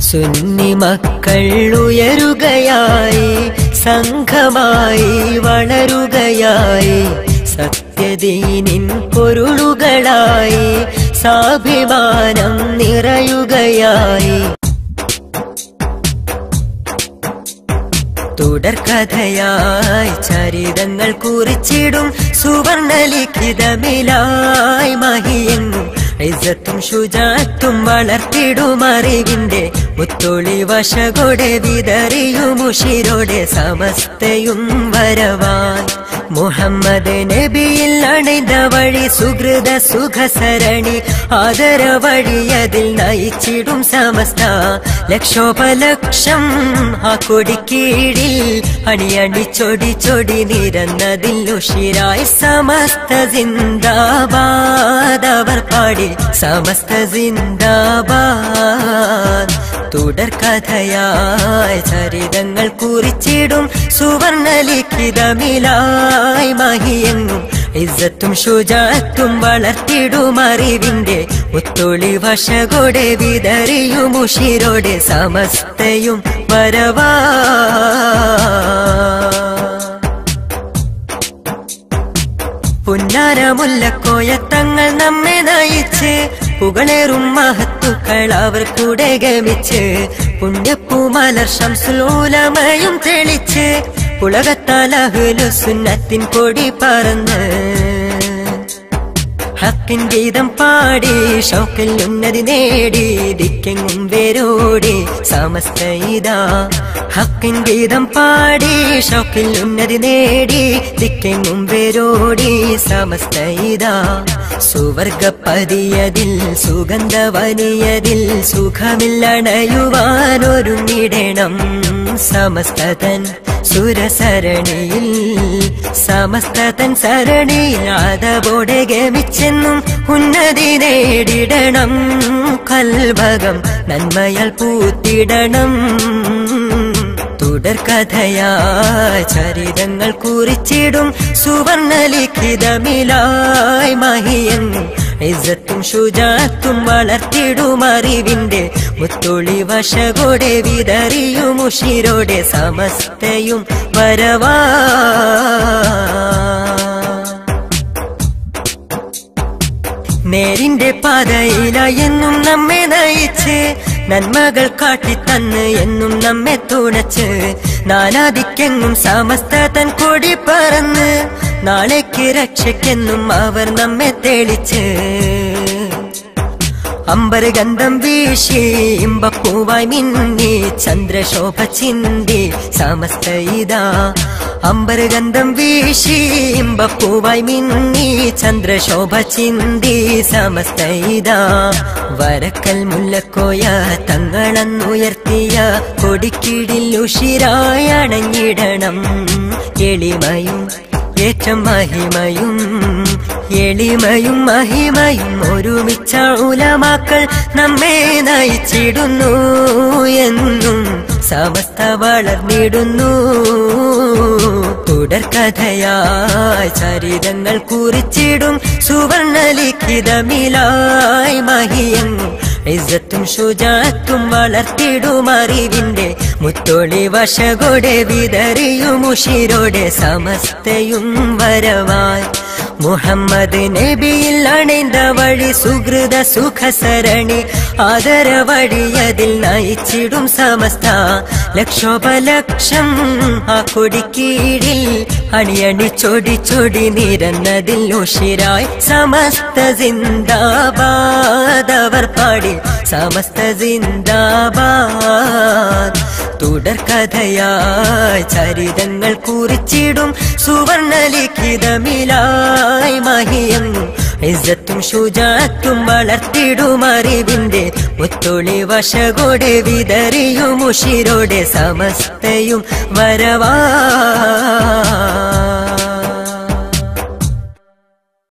സുന്നി മക്കൾ ഉയരുകയായി സംഘമായി വളരുകയായി സത്യദീനിൻ പൊരുളുകളായി സാഭിമാനം നിറയുകയായി തുടർക്കഥയായി ചരിതങ്ങൾ കുറിച്ചിടും സുവർണലിഖിതമിലായി മഹിയെങ്ങും ഇസത്തും ശുചാത്തും വളർത്തിടും അറിവിന്റെ മുത്തൊളി വശകൊടെ വിതറിയുമുഷിരോടെ സമസ്തയും വരവാൻ മുഹമ്മദ് നബിയിൽ അണിந்த വഴി സുഹൃത സുഖസരണി ആദര വഴിയതിൽ നയിച്ചിടും സമസ്ത ലക്ഷോപലക്ഷം ആ കൊടിക്കീഴിൽ അണിയണി ചൊടി ചൊടി നിരന്നതിൽ ഉഷിരായി സമസ്ത സിന്ദാബാദ് അവർ പാടി സമസ്ത സിന്ദാബാദ് തുടർക്കഥയായി ചരിതങ്ങൾ കുറിച്ചിടും സുവർണലിഖിതമിലായി മഹിയെങ്ങും ഇസ്സത്തും ശുചാത്തും വളർത്തിടും അറിവിന്റെ മുത്തൊളി വശകൊടെ വിതറിയും ഉഷിരോടെ സമസ്തയും വരവാ പുന്നാരമുല്ലക്കോയത്തങ്ങൾ നമ്മെ നയിച്ച് പുകളേറും മഹത്തുക്കൾ അവർ കൂടെ ഗമിച്ച് പുണ്യപ്പൂമലർ ശംസുലൂലമയും തെളിച്ച് പുളകത്താലഹുലു സുന്നത്തിൻ കൊടി പറന്ന് ഹക്കിൻ ഗീതം പാടി ഷൗക്കിൽ ഉന്നതി നേടി ദിക്കെങ്ങും വേരോടി സമസ്ത ഇതാ ഹക്കിൻ ഗീതം പാടി ഷൗക്കിൽ ഉന്നതി നേടി ദിക്കെങ്ങും വേരോടി സമസ്ത ഇതാ സുവർഗപ്പതിയതിൽ സുഗന്ധവനിയതിൽ സുഖമില്ലണയുവാനൊരുങ്ങിടണം സമസ്തതൻ സുരസരണിയിൽ സമസ്തതൻ സരണിയിൽ ആദവോടെ ഗമിച്ചെന്നും ഉന്നതി നേടിടണം കൽഭകം നന്മയാൽ പൂത്തിടണം തുടർക്കഥയായി ചരിതങ്ങൾ കുറിച്ചിടും സുവർണലിഖിതമിലായി മഹിയെങ്ങും ഇസത്തും ശുചാത്തും വളർത്തിടും അറിവിന്റെ മുത്തൊളി വശകൊടെ വിതറിയും ഉഷിരോടെ സമസ്തയും വരവാ നേരിന്റെ പാതയില എന്നും നമ്മെ നയിച്ച് നന്മകൾ കാട്ടിത്തന്ന് എന്നും നമ്മെ തുണച്ച് നാനാദിക്കെങ്ങും സമസ്ത തൻ കൊടി പറന്ന് നാളേക്ക് രക്ഷയ്ക്കെന്നും അവർ നമ്മെ തെളിച്ച് അമ്പരഗന്ധം വീശി ഇമ്പപ്പൂവായി മിന്നി ചന്ദ്രശോഭ ചിന്തി സമസ്ത ഇതാ അമ്പരഗന്ധം വീശി ഇമ്പപ്പൂവായി മിന്നി ചന്ദ്രശോഭ ചിന്തി സമസ്ത ഇതാ വരക്കൽ മുല്ലക്കോയ തങ്ങളന്നുയർത്തിയ കൊടിക്കീഴിൽ ഉഷിരായി അണഞ്ഞിടണം എളിമയും ഏറ്റം മഹിമയും എളിമയും മഹിമയും ഒരുമിച്ച ഉലമാക്കൾ നമ്മെ നയിച്ചിടുന്നു എന്നും സമസ്ത വളർന്നിടുന്നു തുടർക്കഥയായി ചരിതങ്ങൾ കുറിച്ചിടും സുവർണലിഖിതമിലായി മഹിയെങ്ങും ഇസ്സത്തും ശുചാത്തും വളർത്തിടും അറിവിന്റെ മുത്തൊളി വശകൊടെ വിതറിയും ഉഷിരോടെ സമസ്തയും വരവായി മുഹമ്മദ് നബിയിൽ അണിந்த വഴി സുഹൃത സുഖസരണി ആദര വഴിയതിൽ നയിച്ചിടും സമസ്ത ലക്ഷോപലക്ഷം ആ കൊടിക്കീഴിൽ അണിയണി ചൊടി ചൊടി നിരന്നതിൽ ഉഷിരായി സമസ്ത സിന്ദാബാദ് അവർ പാടി സമസ്ത സിന്ദാബാദ് തുടർക്കഥയായി ചരിതങ്ങൾ കുറിച്ചിടും സുവർണലിഖിതമിലായി മഹിയെങ്ങും ഇസ്സത്തും ശുചാത്തും വളർത്തിടും അറിവിന്റെ മുത്തൊളി വശകൊടെ വിതറിയും ഉഷിരോടെ സമസ്തയും വരവാ